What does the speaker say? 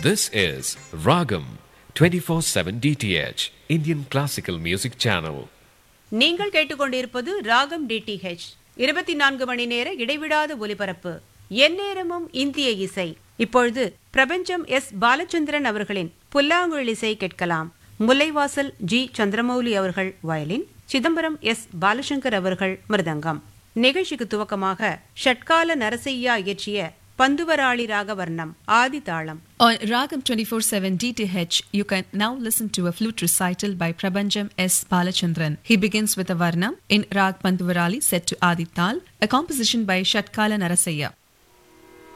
This is Ragam 24/7 DTH Indian Classical Music Channel. நீங்கள் கேட்டுக்கொண்டிருப்பது ராகம் டிடிஹெச் இருபத்தி நான்கு மணி நேர இடைவிடாத ஒலிபரப்பு எந்நேரமும் இந்திய இசை இப்பொழுது பிரபஞ்சம் எஸ் பாலச்சந்திரன் அவர்களின் புல்லாங்குழல் இசை கேட்கலாம் முல்லைவாசல் ஜி சந்திரமௌலி அவர்கள் வயலின் சிதம்பரம் எஸ் பாலசங்கர் அவர்கள் மிருதங்கம் நிகழ்ச்சிக்கு துவக்கமாக ஷட்கால நரசையா இயற்றிய பந்துவராளி ராகவர்ணம் ஆதி தாளம் On Ragam 24/7 DTH, you can now listen to a flute recital by Prabhanjam S. Balachandran. He begins with a varnam in Rag Panduvarali set to Adi Tal, a composition by Shatkala Narasaya.